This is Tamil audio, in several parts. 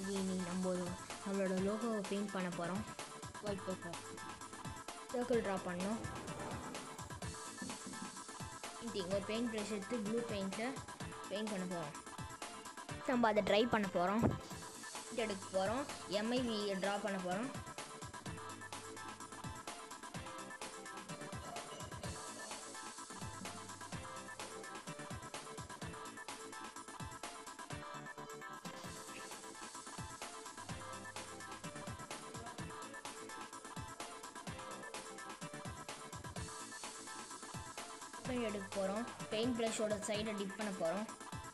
இனி நம்ம நம்மளோட லோகோவை பெயிண்ட் பண்ண போகிறோம் ஒயிட் பேப்பர் சர்க்கிள் ட்ரா பண்ணோம் பெயிண்டிங் ஒரு பெயிண்ட் ப்ரஷ் எடுத்து ப்ளூ பெயிண்ட்டில் பெயிண்ட் பண்ண போகிறோம் நம்ம அதை ட்ரை பண்ண போகிறோம் எடுக்க போகிறோம் எம்ஐவி ட்ரா பண்ண போகிறோம் பெயிண்ட் எடுக்க போகிறோம் பெயிண்ட் ப்ரஷோட சைடை டிப் பண்ண போகிறோம்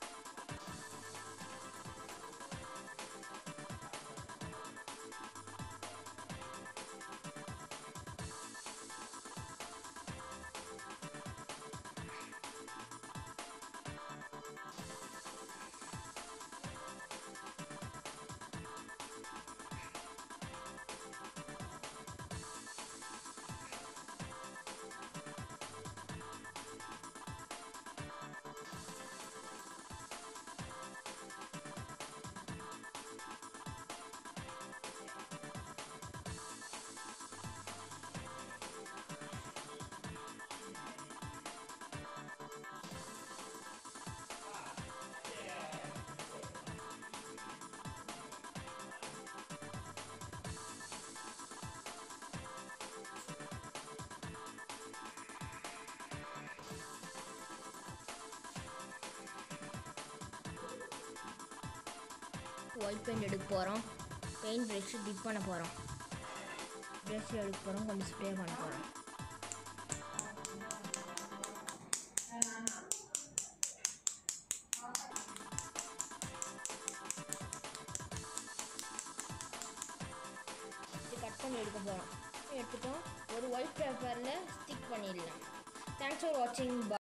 ஒயிட் பெயிண்ட் எடுக்க போகிறோம் பெயிண்ட் ப்ரஷ் டிப் பண்ண போகிறோம் ப்ரஷ் எடுக்க போகிறோம் கொஞ்சம் ஸ்ப்ரே பண்ண போகிறோம் கட் பண்ணி எடுக்க போகிறோம் எடுத்துட்டோம் ஒரு ஒயிட் பேப்பரில் ஸ்டிக் பண்ணிடலாம் தேங்க்ஸ் ஃபார் வாட்சிங்